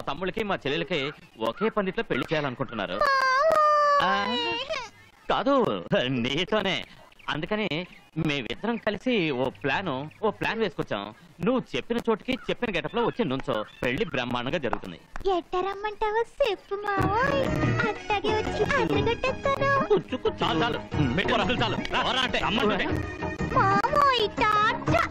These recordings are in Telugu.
తమ్ముళ్ళకి మా చెల్లెలకి ఒకే పందిట్లో పెళ్లి చేయాలనుకుంటున్నారు ఆ, కాదు నీతోనే అందుకని మేమిద్దరం కలిసి ఓ ప్లాన్ ఓ ప్లాన్ వేసుకొచ్చాం నువ్వు చెప్పిన చోటుకి చెప్పిన గెటప్ లో వచ్చి నుంచో పెళ్లి బ్రహ్మాండంగా జరుగుతుంది ఎట్టరమ్మంటావో చెప్పు మావోయ్ అట్టాగే వచ్చి అడ్డగట్టేస్తాను కూర్చుకు చాలు చాలు మెట్టు వరసలు చాలు రా, రా అంటే రమ్మంటుంటే. మామోయ్ టాటా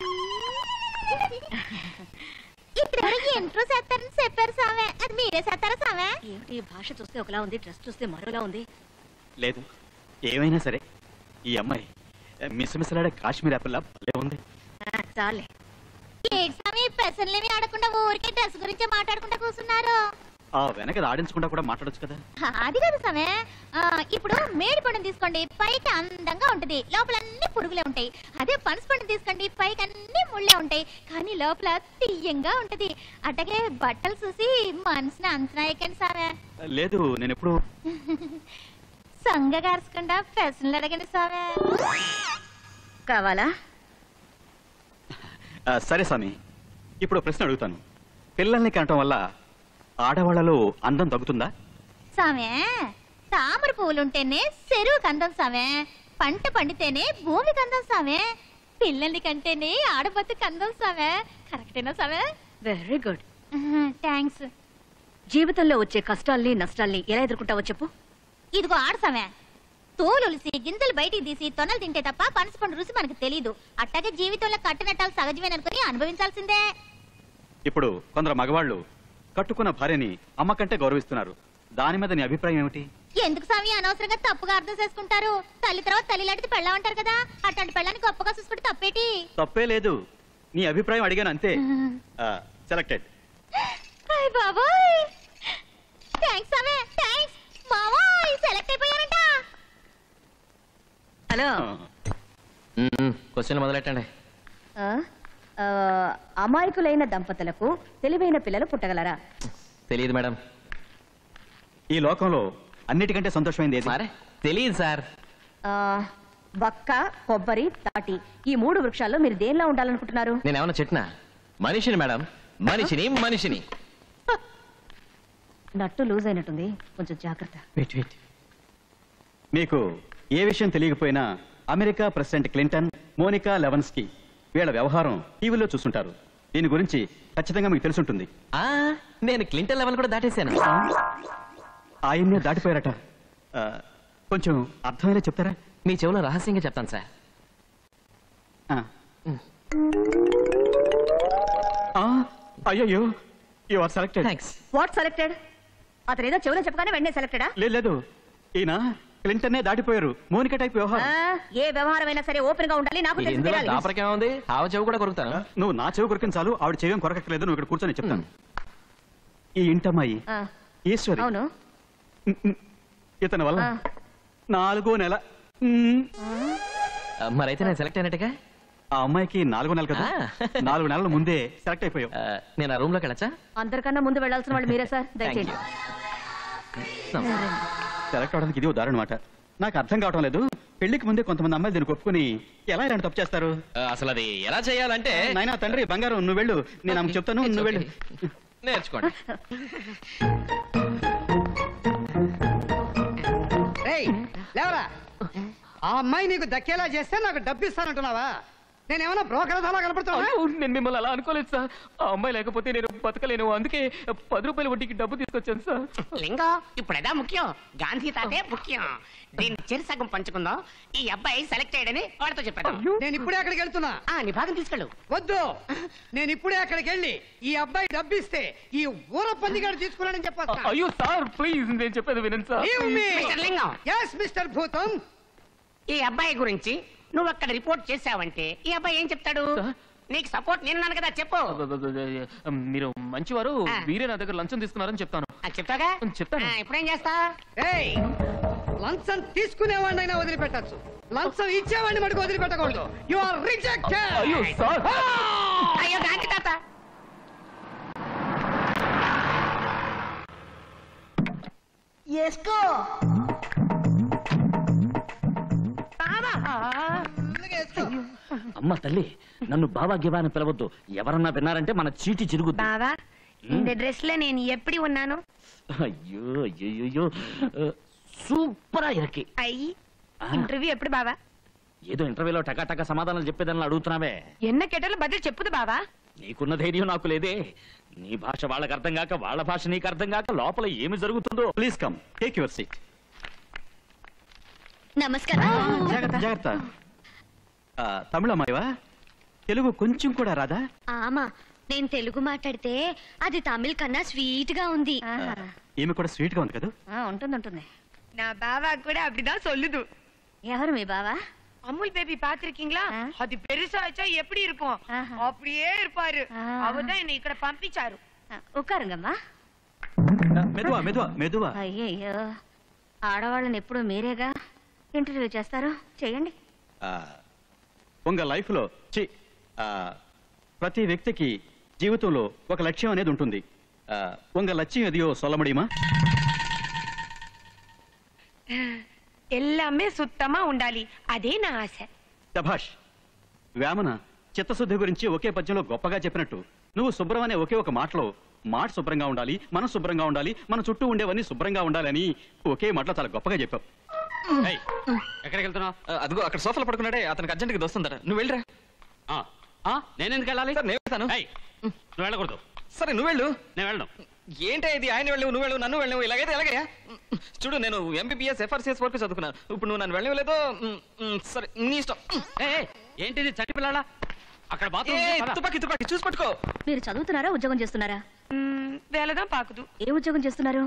ఇక్కడ ఇంట్రో చేస్తారని చెప్పారు సామె అది మీరే చేస్తారా సామె ఏమిటి ఈ భాష చూస్తే ఒకలా ఉంది డ్రెస్ చూస్తే మరోలా ఉంది లేదు ఏమైనా సరే ఈ అమ్మాయి మిసమిసలాడే కాశ్మీర్ యాపిల్ భలే ఉంది ఆ, చాలే ఏంటి సామి పెసర్లేమి ఆడకుండా ఊరికే డ్రెస్ గురించే మాట్లాడుకుంటా కూర్చున్నారు ఆ వెనక ఆడించకుండా కూడా మాట్లాడొచ్చు కదా అది కాదు సమే ఆ, ఇప్పుడు మేడి పండుని తీసుకోండి పైకి అందంగా ఉంటది లోపల అన్ని పురుగులే ఉంటాయి అదే పనస పండు తీసుకోండి పైకి అన్ని ముళ్ళే ఉంటాయి కానీ లోపల తీయంగా ఉంటది అట్టగే బట్టలు చూసి మనసుని అంచనా ఎక్కండి సామే లేదు నేను ఎప్పుడు సంగ గార్చకుండా పెసన్లు అడగండి సామే కావాలా ఆ, సరే స్వామి ఇప్పుడు ఓ ప్రశ్న అడుగుతాను పిల్లల్ని కనటం వల్ల ఆడవాళ్ళలో అందం తగ్గుతుందా సామే తామర పువ్వులుంటేనే చెరువు కందం సామే పంట పండితేనే భూమి కందం సామే పిల్లల్ని కంటేనే ఆడబత్తు కందం సామే కరెక్టేనా సామే వెరీ గుడ్ థ్యాంక్స్ జీవితంలో వచ్చే కష్టాల్ని నష్టాల్ని ఎలా ఎదుర్కొంటావో చెప్పు ఇదిగో ఆడసామే తోలులిసి గింజలు బయటికి తీసి తొనలు తింటే తప్ప పనస పండు రుచి మనకు తెలీదు అట్టాగే జీవితంలో కట్టినట్టాలు సహజమేననుకుని అనుభవించాల్సిందే ఇప్పుడు కొందరు మగవాళ్ళు కట్టుకున్న భార్యని అమ్మ కంటే గౌరవిస్తున్నారు దాని మీద నీ అభిప్రాయం ఏమిటి ఎందుకు స్వామి అనవసరంగా తప్పుగా అర్థం చేసుకుంటారు తల్లి తర్వాత తల్లి లాంటిది పెళ్ళ అంటారు కదా అట్లాంటి పెళ్ళాన్ని గొప్పగా చూసుకుంటే తప్పేటి తప్పే లేదు నీ అభిప్రాయం అడిగాను అంతే సెలెక్టెడ్ హాయ్ బాబాయ్ థ్యాంక్స్ అవే థ్యాంక్స్ మావాయ్ సెలెక్ట్ అయిపోయారంట హలో క్వశ్చన్ మొదలెట్టండి ఆ, ఆ, అమాయకులైన దంపతులకు తెలివైన పిల్లలు పుట్టగలరా తెలియదు మేడం ఈ లోకంలో అన్నిటికంటే సంతోషమైంది ఏది మరే తెలియదు సార్ ఆ, బక్క కొబ్బరి తాటి ఈ మూడు వృక్షాల్లో మీరు దేనిలో ఉండాలనుకుంటున్నారు నేనేమన్నా చెట్నా మనిషిని మేడం మనిషిని మనిషిని నట్టు లూజ్ అయినట్టుంది కొంచెం జాగ్రత్త వెయిట్ వెయిట్ మీకు ఏ విషయం తెలియకపోయినా America president Clinton Monica Lewinsky వీళ్ళ వ్యవహారం టీవీలో చూస్తుంటారు దీని గురించి ఖచ్చితంగా మీకు తెలుసుంటుంది ఆ నేను క్లింటన్ లెవెల్ కూడా దాటేశాను ఆయన్నే దాటిపోయారట ఆ, కొంచెం అర్థమయ్యేలా చెప్తారా మీ చెవులో రహస్యంగా చెప్తాను సార్ ఆ. ఆ, అయ్యయ్యో you are selected thanks what selected అతను ఏదో చెవులో చెప్పగానే వెంటనే సెలెక్టెడా లేదు లేదు ఈయన క్లింటన్నే దాటిపోయారు మోనికా టైప్ వ్యవహారం ఏ వ్యవహారం అయినా సరే ఓపెన్ గా ఉండాలి నాకు తెలిసి ఇందులో తీరాలి. దాపరకేం ఉంది ఆవ చెవు కూడా కొరుకుతాను నువ్వు నా చెవి కొరికిన చాలు ఆవిడ చెవి కొరకట్లేదు నువ్వు ఇక్కడ కూర్చొని చెప్తాను ఈ ఇంటమ్మాయి ఆ, ఈశ్వరి అవును ఉమ్, ఉమ్. ఇతని వల్ల ఆ. నాలుగో నెల ఉమ్. ఆ, మరైతే నేను సెలెక్ట్ అయినట్టుగా ఆ అమ్మాయికి నాలుగో నెల కదా ఆ. నాలుగు నెలల ముందే సెలెక్ట్ అయిపోయావు ఆ, నేను ఆ రూమ్ లోకి వెళ్ళచ్చా అందరికన్నా ముందు వెళ్ళాల్సిన వాళ్ళు మీరే సార్ దయచేయండి సెలెక్ట్ అవడానికి ఇది ఉదాహరణ మాట నాకు అర్థం కావడం లేదు పెళ్లికి ముందే కొంతమంది అమ్మాయిలు దీనికి ఒప్పుకుని ఎలా ఇలాంటి తప్పు చేస్తారు అసలు అది ఎలా చేయాలంటే నాయనా తండ్రి బంగారం నువ్వు వెళ్ళు నేను ఆమెకు చెప్తాను It's నువ్వు వెళ్ళు okay. నేర్చుకోండి రేయ్ లేవరా ఆ అమ్మాయి నీకు దక్కేలా చేస్తే నాకు డబ్బు ఇస్తానంటున్నావా నేనేమన్నా బ్రోకర్ ధర కనపడుతున్నా అయ్యో, నేను మిమ్మల్ని అలా అనుకోలేదు సార్ ఆ అమ్మాయి లేకపోతే నేను బతకలేను అందుకే పది రూపాయల వడ్డీకి డబ్బు తీసుకొచ్చాను సార్ లింగం ఇప్పుడేదా ముఖ్యం గాంధీ తాతే ముఖ్యం దీన్ని చెరి సగం పంచుకుందాం ఈ అబ్బాయి సెలెక్ట్ అయ్యాడని వాడితో చెప్పాను నేను ఇప్పుడే అక్కడికి వెళ్తున్నా ఆ నీ భాగం తీసుకెళ్ళు వద్దు నేను ఇప్పుడే అక్కడికి వెళ్ళి ఈ అబ్బాయి డబ్బు ఇస్తే ఈ ఊర పందిగాడు తీసుకున్నాడని చెప్పొస్తా అయ్యో సార్ ప్లీజ్ నేను చెప్పేది వినండి sir Leave me. Mister Lingam Yes, mister Bhootham ఈ అబ్బాయి గురించి నువ్వు అక్కడ రిపోర్ట్ చేసావంటే ఈ అబ్బాయి ఏం చెప్తాడు సార్? నీకు సపోర్ట్ నేనున్నాను కదా చెప్పు మీరు మంచివారు ఆ. వీరే నా దగ్గర లంచం తీసుకున్నారని చెప్తాను ఆ, చెప్తాగా చెప్తాను. ఆ, ఇప్పుడేం చేస్తా ఏయ్ లంచం తీసుకునేవాడినైనా వదిలిపెట్టచ్చు లంచం ఇచ్చేవాడిని మటుకు వదిలిపెట్టకూడదు యు ఆర్ రిజెక్టెడ్ అయ్యో సార్ అయ్యో గాంధీ తాత అమ్మ తల్లి నన్ను బాబా గిబా అని పిలవద్దు ఎవరన్నా విన్నారంటే మన చీటి చిరుగుద్ది బావా இந்த ட்ரெஸ்ல నేను எப்படி ఉన్నాను అయ్యో అయ్యో సూపర్ ఇరకి ஐ ఇంటర్వ్యూ ఎప్పుడు బావా ఏదో ఇంటర్వ్యూలో టకా టకా సమాధానాలు చెప్పేదని అడుగుతున్నావే ఎన్న కెటలు బదులు చెప్పుదు బావా నీకున్న ధైర్యం నాకు లేదే నీ భాష వాళ్ళకి అర్థం కాక వాళ్ళ భాష నీకు అర్థం కాక లోపల ఏమి జరుగుతుందో please come take your seat నమస్కారం జాగ్రత్త జాగ్రత్త ఆ, తమిళ అమ్మాయివా తెలుగు కొంచెం కూడా రాదా ఆమా నేను తెలుగు మాట్లాడితే అది తమిళ్ కన్నా స్వీట్ గా ఉంది ఈమె కూడా స్వీట్ గా ఉంది కదా ఉంటుంది ఉంటుంది నా బావా కూడా அப்படிதான் சொல்லுது ఎవరు మీ బావా அமுல் பேபி பாத்திருக்கீங்களா ஆ. அது பெருசாச்சா எப்படி இருக்கும் ஆஹா. அப்படியே இருப்பாரு ஆ. அவர்தான் என்னை ఇక్కడ పంపించారు ఉక్కారుంగమ్మా మెదువా మెదువా మెదువా అయ్యయ్యో ఆడవాళ్ళని ఎప్పుడు మీరేగా ఇంటర్వ్యూ చేస్తారు చేయండి ఆ, ఉంగ లైఫ్లో చి ఆ, ప్రతి వ్యక్తికి జీవితంలో ఒక లక్ష్యం అనేది ఉంటుంది ఆ, ఉంగ లక్ష్యం ఎదియో సొల్ల ముడియుమా எல்லாமே சுத்தமா ఉండాలి అదే నా ఆశ శభాష్ వేమన చిత్తశుద్ధి గురించి ఒకే పద్యంలో గొప్పగా చెప్పినట్టు నువ్వు శుభ్రం అనే ఒకే ఒక మాటలో మాట శుభ్రంగా ఉండాలి మనం శుభ్రంగా ఉండాలి మన చుట్టూ ఉండేవన్నీ శుభ్రంగా ఉండాలని ఒకే మాటలో చాలా గొప్పగా చెప్పావు ఏయ్, ఎక్కడికి వెళ్తున్నావు ఆ, అదిగో అక్కడ సోఫాలో పడుకున్నాడే అతనికి అర్జెంట్గా దోస్తుందట నువ్వు వెళ్ళరా ఆ, ఆ, నేనెందుకు వెళ్ళాలి సార్ నేను వెళ్తాను ఏయ్, నువ్వు వెళ్ళకూడదు సరే నువ్వు వెళ్ళు నేను వెళ్ళను ఏంటో ఇది ఆయన వెళ్ళు నువ్వు వెళ్ళు నన్ను వెళ్ళవు ఇలాగైతే ఎలాగయ్యా చూడు నేను ఎంబీబీఎస్ ఎఫ్ఆర్సీఎస్ వరకు చదువుకున్నాను ఇప్పుడు నువ్వు నన్ను వెళ్ళలేదో సరే నీ ఇష్టం ఏయ్, ఏయ్, ఏంటిది చట్టి పిల్లాడా అక్కడ బాత్రూమ్ ఏ, ఉంది, పద. తుపాకీ తుపాకీ చూసి పట్టుకో మీరు చదువుతున్నారా ఉద్యోగం చేస్తున్నారా మ్, వేలదా పాకుదు ఏ ఉద్యోగం చేస్తున్నారు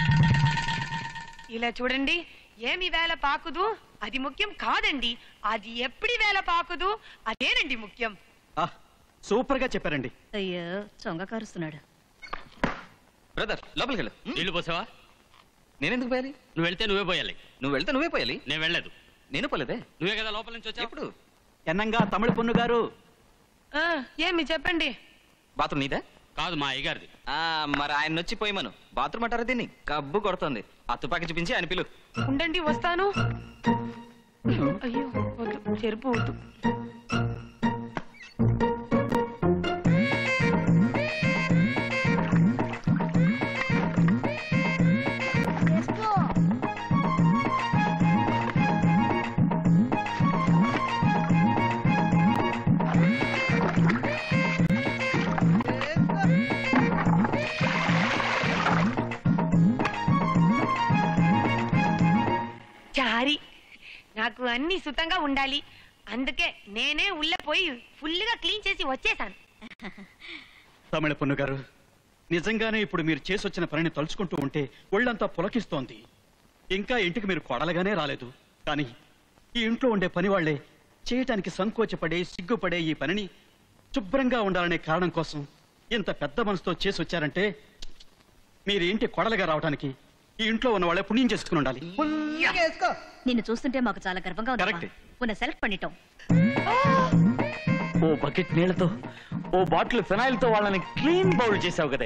ఇలా చూడండి ఏమి వేల పాకుదు అది ముఖ్యం కాదండి అది ఎప్పుడు వేల పాకుదు అదేనండి ముఖ్యం ఆ, సూపర్ గా చెప్పారండి అయ్యో చొంగ కారుస్తున్నాడు బ్రదర్ లోపలికి వెళ్ళు నీళ్లు పోసావా నేనెందుకు పోయాలి నువ్వు వెళ్తే నువ్వే పోయాలి నువ్వు వెళ్తే నువ్వే పోయాలి నేను వెళ్ళలేదు నేను పోలేదే నువ్వే కదా లోపల నుంచి వచ్చావు ఎప్పుడు ఎన్నంగా తమిళ పొన్ను గారు ఆ, ఏమి చెప్పండి బాత్రూమ్ నీదే కాదు మా అయ్యగారిది ఆ, మరి ఆయన వచ్చి పోయమను బాత్రూమ్ అంటారా దీన్ని కబ్బు కొడుతుంది ఆ తుపాకీ చూపించి ఆయన పిలు ఉండండి వస్తాను అయ్యో వద్దు చెరుపు వద్దు చారి నాకు అన్ని సుతంగా ఉండాలి అందుకే నేనే ఉள்ள పోయి ఫుల్గా క్లీన్ చేసి వచ్చేసాను తమిళ పొన్ను గారు నిజంగానే ఇప్పుడు మీరు చేసి వచ్చిన పనిని తలుచుకుంటూ ఉంటే ఒళ్ళంతా పులకిస్తోంది ఇంకా ఇంటికి మీరు కొడలగానే రాలేదు కానీ ఈ ఇంట్లో ఉండే పని వాళ్లే చేయటానికి సంకోచపడే సిగ్గుపడే ఈ పనిని శుభ్రంగా ఉండాలనే కారణం కోసం ఇంత పెద్ద మనసుతో చేసి వచ్చారంటే మీరు ఇంటి కొడలుగా రావడానికి ఈ ఇంట్లో ఉన్న వాళ్ళే పుణ్యం చేసుకుని ఉండాలి నిన్ను చూస్తుంటే మాకు చాలా గర్వంగా ఉంది Correct. ఉన్న సెలెక్ట్ பண்ணிட்டோம் ఓ బకెట్ నీళ్లతో ఓ బాటిల్ ఫినాయిల్ తో వాళ్ళని క్లీన్ బౌల్ చేసావు కదా